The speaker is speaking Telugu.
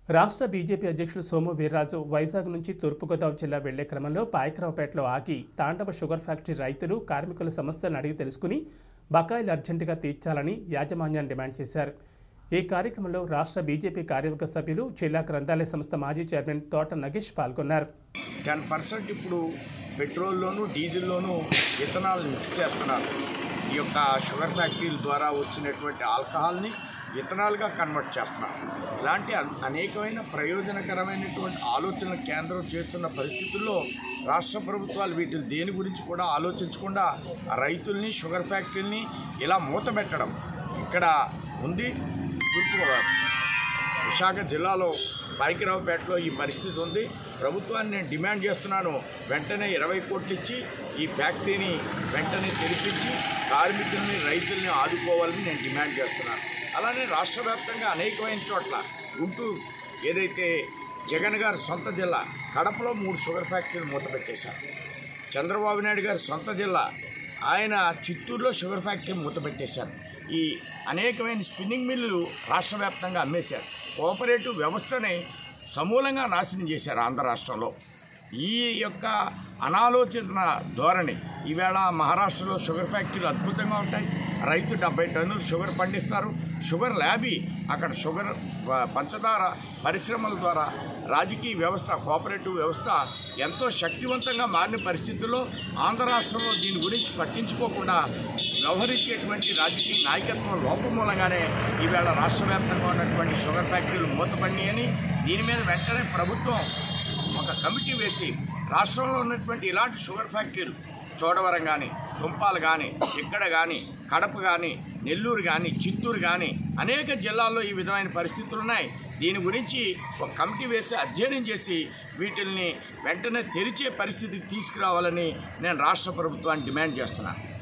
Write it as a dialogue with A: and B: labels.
A: రాష్ట్ర బీజేపీ అధ్యక్షులు సోము వీర్రాజు వైజాగ్ నుంచి తూర్పుగోదావరి జిల్లా వెళ్లే క్రమంలో పాయకరావుపేటలో ఆగి తాండవ షుగర్ ఫ్యాక్టరీ రైతులు కార్మికుల సమస్యలను అడిగి తెలుసుకుని బకాయిలు అర్జెంటుగా తీర్చాలని యాజమాన్యాన్ని డిమాండ్ చేశారు ఈ కార్యక్రమంలో రాష్ట్ర బీజేపీ కార్యవర్గ సభ్యులు జిల్లా గ్రంథాలయ సంస్థ మాజీ చైర్మన్ తోట నగేష్ పాల్గొన్నారు
B: టెన్ పర్సెంట్ ఇప్పుడు పెట్రోల్లోను డీజిల్లోను ఇథనాల్ మిక్స్ చేస్తున్నారు ఈ యొక్క షుగర్ ఫ్యాక్టరీల ద్వారా వచ్చినటువంటి ఆల్కహాల్ని ఇథనాల్గా కన్వర్ట్ చేస్తున్నారు ఇలాంటి అ- అనేకమైన ప్రయోజనకరమైనటువంటి ఆలోచనలు కేంద్రం చేస్తున్న పరిస్థితుల్లో రాష్ట్ర ప్రభుత్వాలు వీటిని దేని గురించి కూడా ఆలోచించకుండా ఆ రైతుల్ని షుగర్ ఫ్యాక్టరీని ఇలా మూతపెట్టడం ఇక్కడ ఉంది తూర్పుగోదావరి విశాఖ జిల్లాలో పాయికిరావుపేటలో ఈ పరిస్థితి ఉంది ప్రభుత్వాన్ని నేను డిమాండ్ చేస్తున్నాను వెంటనే ఇరవై కోట్లు ఇచ్చి ఈ ఫ్యాక్టరీని వెంటనే తెరిపించి కార్మికుల్ని రైతుల్ని ఆదుకోవాలని నేను డిమాండ్ చేస్తున్నాను అలానే రాష్ట్ర వ్యాప్తంగా అనేకమైన చోట్ల గుంటూరు ఏదైతే జగన్ గారి సొంత జిల్లా కడపలో మూడు షుగర్ ఫ్యాక్టరీలు మూతపెట్టేశారు చంద్రబాబు నాయుడు గారి సొంత జిల్లా ఆయన చిత్తూరులో షుగర్ ఫ్యాక్టరీ మూతపెట్టేశారు ఈ అనేకమైన స్పిన్నింగ్ మిల్లులు రాష్ట్ర వ్యాప్తంగా అమ్మేశారు కోఆపరేటివ్ వ్యవస్థని సమూలంగా నాశనం చేశారు ఆంధ్ర రాష్ట్రంలో ఈ యొక్క అనాలోచిత ధోరణి ఈవేళ మహారాష్ట్రలో షుగర్ ఫ్యాక్టరీలు అద్భుతంగా ఉంటాయి రైతు డెబ్బై టన్నులు షుగర్ పండిస్తారు షుగర్ ల్యాబీ అక్కడ షుగర్ ప- పంచదార పరిశ్రమల ద్వారా రాజకీయ వ్యవస్థ కోఆపరేటివ్ వ్యవస్థ ఎంతో శక్తివంతంగా మారిన పరిస్థితుల్లో ఆంధ్ర రాష్ట్రంలో దీని గురించి పట్టించుకోకుండా వ్యవహరించేటువంటి రాజకీయ నాయకత్వం లోపం మూలంగానే ఈవేళ రాష్ట్ర వ్యాప్తంగా ఉన్నటువంటి షుగర్ ఫ్యాక్టరీలు మూతపడి అని దీని మీద వెంటనే ప్రభుత్వం ఒక కమిటీ వేసి రాష్ట్రంలో ఉన్నటువంటి ఇలాంటి షుగర్ ఫ్యాక్టరీలు చోడవరం కానీ తుంపాలు కానీ ఇక్కడ కానీ కడప కానీ నెల్లూరు కానీ చిత్తూరు కానీ అనేక జిల్లాల్లో ఈ విధమైన పరిస్థితులు ఉన్నాయి దీని గురించి ఒక కమిటీ వేసి అధ్యయనం చేసి వీటిల్ని వెంటనే తెరిచే పరిస్థితికి తీసుకురావాలని నేను రాష్ట్ర ప్రభుత్వాన్ని డిమాండ్ చేస్తున్నాను